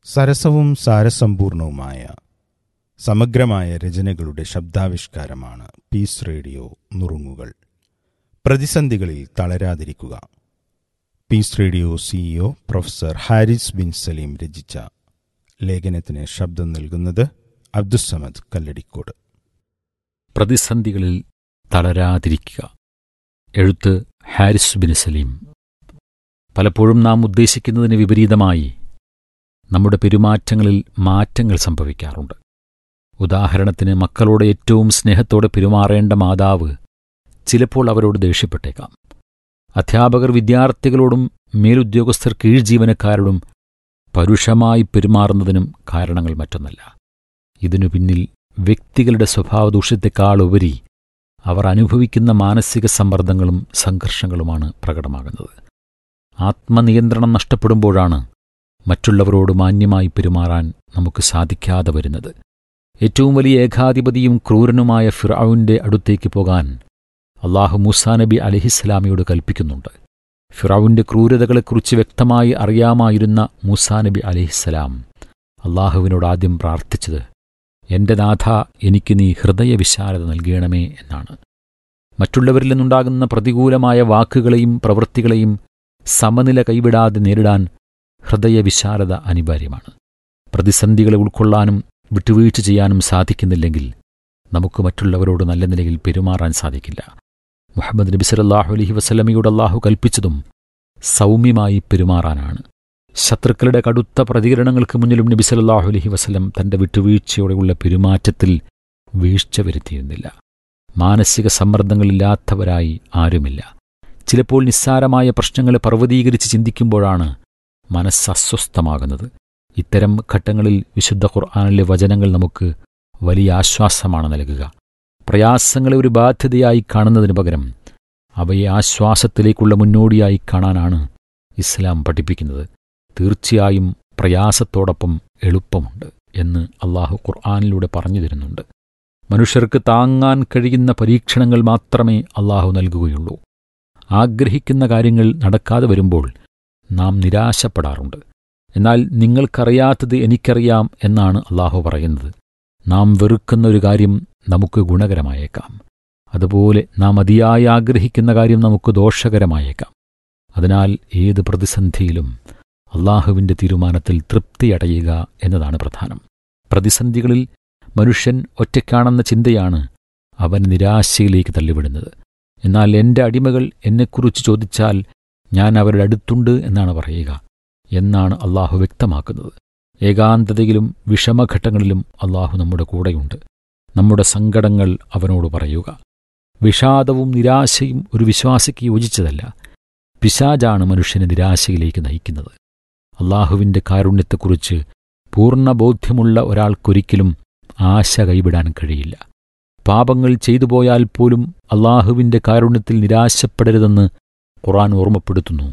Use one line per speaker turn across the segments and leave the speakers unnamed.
സരസവും സാരസമ്പൂർണവുമായ സമഗ്രമായ രചനകളുടെ ശബ്ദാവിഷ്കാരമാണ് piece Radio നുറുങ്ങുകൾ പ്രതിസന്ധികളിൽ തളരാതിരിക്കുക Peace Radio CEO professor Haris Bin Saleem രചിച്ച ലേഖനത്തിന് ശബ്ദം നൽകുന്നത് അബ്ദുസമദ് കല്ലടിക്കോട്
പ്രതിസന്ധികളിൽ തളരാതിരിക്കുക എഴുത്ത് ഹാരിസ് ബിൻ സലീം പലപ്പോഴും നാം ഉദ്ദേശിക്കുന്നതിന് വിപരീതമായി നമ്മുടെ പെരുമാറ്റങ്ങളിൽ മാറ്റങ്ങൾ സംഭവിക്കാറുണ്ട് ഉദാഹരണത്തിന് മക്കളോട് ഏറ്റവും സ്നേഹത്തോടെ പെരുമാറേണ്ട മാതാവ് ചിലപ്പോൾ അവരോട് ദേഷ്യപ്പെട്ടേക്കാം അധ്യാപകർ വിദ്യാർത്ഥികളോടും മേലുദ്യോഗസ്ഥർ കീഴ്ജീവനക്കാരോടും പരുഷമായി പെരുമാറുന്നതിനും കാരണങ്ങൾ മറ്റൊന്നല്ല ഇതിനു പിന്നിൽ വ്യക്തികളുടെ സ്വഭാവദൂഷ്യത്തെക്കാളുപരി അവർ അനുഭവിക്കുന്ന മാനസിക സമ്മർദ്ദങ്ങളും സംഘർഷങ്ങളുമാണ് പ്രകടമാകുന്നത് ആത്മനിയന്ത്രണം നഷ്ടപ്പെടുമ്പോഴാണ് മറ്റുള്ളവരോട് മാന്യമായി പെരുമാറാൻ നമുക്ക് സാധിക്കാതെ വരുന്നത് ഏറ്റവും വലിയ ഏകാധിപതിയും ക്രൂരനുമായ ഫിറാവുവിന്റെ അടുത്തേക്ക് പോകാൻ അള്ളാഹു മൂസാ നബി അലഹിസ്സലാമിയോട് കൽപ്പിക്കുന്നുണ്ട് ഫിറാവുവിന്റെ ക്രൂരതകളെക്കുറിച്ച് വ്യക്തമായി അറിയാമായിരുന്ന മൂസാ നബി അലഹിസ്സലാം അള്ളാഹുവിനോട് ആദ്യം പ്രാർത്ഥിച്ചത് എന്റെ നാഥ എനിക്ക് നീ ഹൃദയവിശാലത നൽകണമേ എന്നാണ് മറ്റുള്ളവരിൽ നിന്നുണ്ടാകുന്ന പ്രതികൂലമായ വാക്കുകളെയും പ്രവൃത്തികളെയും സമനില കൈവിടാതെ നേരിടാൻ ഹൃദയവിശാലത അനിവാര്യമാണ് പ്രതിസന്ധികളെ ഉൾക്കൊള്ളാനും വിട്ടുവീഴ്ച ചെയ്യാനും സാധിക്കുന്നില്ലെങ്കിൽ നമുക്ക് മറ്റുള്ളവരോട് നല്ല നിലയിൽ പെരുമാറാൻ സാധിക്കില്ല മുഹമ്മദ് നബി സല്ലാഹു അലഹി വസ്ലമയോട് അള്ളാഹു കൽപ്പിച്ചതും സൗമ്യമായി പെരുമാറാനാണ് ശത്രുക്കളുടെ കടുത്ത പ്രതികരണങ്ങൾക്ക് മുന്നിലും നബി സല്ലാഹു അലഹി വസ്ലം തന്റെ വിട്ടുവീഴ്ചയോടെയുള്ള പെരുമാറ്റത്തിൽ വീഴ്ച വരുത്തിയിരുന്നില്ല മാനസിക സമ്മർദ്ദങ്ങളില്ലാത്തവരായി ആരുമില്ല ചിലപ്പോൾ നിസ്സാരമായ പ്രശ്നങ്ങളെ പർവ്വതീകരിച്ച് ചിന്തിക്കുമ്പോഴാണ് മനസ്സ് അസ്വസ്ഥമാകുന്നത് ഇത്തരം ഘട്ടങ്ങളിൽ വിശുദ്ധ ഖുർആാനിലെ വചനങ്ങൾ നമുക്ക് വലിയ ആശ്വാസമാണ് നൽകുക പ്രയാസങ്ങളെ ഒരു ബാധ്യതയായി കാണുന്നതിനു പകരം അവയെ ആശ്വാസത്തിലേക്കുള്ള മുന്നോടിയായി കാണാനാണ് ഇസ്ലാം പഠിപ്പിക്കുന്നത് തീർച്ചയായും പ്രയാസത്തോടൊപ്പം എളുപ്പമുണ്ട് എന്ന് അള്ളാഹു ഖുർആാനിലൂടെ പറഞ്ഞു തരുന്നുണ്ട് മനുഷ്യർക്ക് താങ്ങാൻ കഴിയുന്ന പരീക്ഷണങ്ങൾ മാത്രമേ അള്ളാഹു നൽകുകയുള്ളൂ ആഗ്രഹിക്കുന്ന കാര്യങ്ങൾ നടക്കാതെ വരുമ്പോൾ നാം നിരാശപ്പെടാറുണ്ട് എന്നാൽ നിങ്ങൾക്കറിയാത്തത് എനിക്കറിയാം എന്നാണ് അള്ളാഹു പറയുന്നത് നാം വെറുക്കുന്ന ഒരു കാര്യം നമുക്ക് ഗുണകരമായേക്കാം അതുപോലെ നാം അതിയായി ആഗ്രഹിക്കുന്ന കാര്യം നമുക്ക് ദോഷകരമായേക്കാം അതിനാൽ ഏത് പ്രതിസന്ധിയിലും അള്ളാഹുവിന്റെ തീരുമാനത്തിൽ തൃപ്തിയടയുക എന്നതാണ് പ്രധാനം പ്രതിസന്ധികളിൽ മനുഷ്യൻ ഒറ്റയ്ക്കാണെന്ന ചിന്തയാണ് അവൻ നിരാശയിലേക്ക് തള്ളിവിടുന്നത് എന്നാൽ എന്റെ അടിമകൾ എന്നെക്കുറിച്ച് ചോദിച്ചാൽ ഞാൻ അവരുടെ അടുത്തുണ്ട് എന്നാണ് പറയുക എന്നാണ് അള്ളാഹു വ്യക്തമാക്കുന്നത് ഏകാന്തതയിലും വിഷമഘട്ടങ്ങളിലും അള്ളാഹു നമ്മുടെ കൂടെയുണ്ട് നമ്മുടെ സങ്കടങ്ങൾ അവനോട് പറയുക വിഷാദവും നിരാശയും ഒരു വിശ്വാസിക്ക് യോജിച്ചതല്ല പിശാജാണ് മനുഷ്യനെ നിരാശയിലേക്ക് നയിക്കുന്നത് അള്ളാഹുവിന്റെ കാരുണ്യത്തെക്കുറിച്ച് പൂർണ്ണ ബോധ്യമുള്ള ഒരാൾക്കൊരിക്കലും ആശ കൈവിടാൻ കഴിയില്ല പാപങ്ങൾ ചെയ്തു പോയാൽ പോലും അള്ളാഹുവിന്റെ കാരുണ്യത്തിൽ നിരാശപ്പെടരുതെന്ന് ഖുറാൻ ഓർമ്മപ്പെടുത്തുന്നു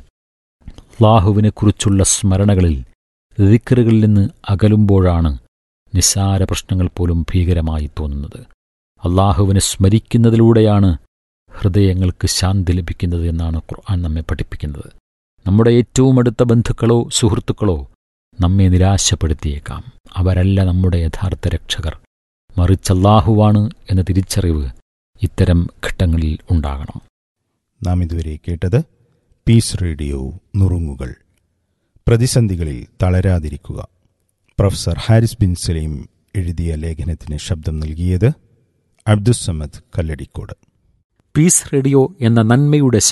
അള്ളാഹുവിനെക്കുറിച്ചുള്ള സ്മരണകളിൽ ദിക്കറുകളിൽ നിന്ന് അകലുമ്പോഴാണ് നിസ്സാര പ്രശ്നങ്ങൾ പോലും ഭീകരമായി തോന്നുന്നത് അള്ളാഹുവിനെ സ്മരിക്കുന്നതിലൂടെയാണ് ഹൃദയങ്ങൾക്ക് ശാന്തി ലഭിക്കുന്നത് എന്നാണ് ഖുർആൻ നമ്മെ പഠിപ്പിക്കുന്നത് നമ്മുടെ ഏറ്റവും അടുത്ത ബന്ധുക്കളോ സുഹൃത്തുക്കളോ നമ്മെ നിരാശപ്പെടുത്തിയേക്കാം അവരല്ല നമ്മുടെ യഥാർത്ഥ രക്ഷകർ മറിച്ചല്ലാഹുവാണ് എന്ന തിരിച്ചറിവ് ഇത്തരം ഘട്ടങ്ങളിൽ ഉണ്ടാകണം
നാം ഇതുവരെ കേട്ടത് പീസ് റേഡിയോ നുറുങ്ങുകൾ പ്രതിസന്ധികളിൽ തളരാതിരിക്കുക പ്രൊഫസർ ഹാരിസ് ബിൻ സലീം എഴുതിയ ലേഖനത്തിന് ശബ്ദം നൽകിയത് അബ്ദുസമദ് കല്ലടിക്കോട്
പീസ് റേഡിയോ എന്ന നന്മയുടെ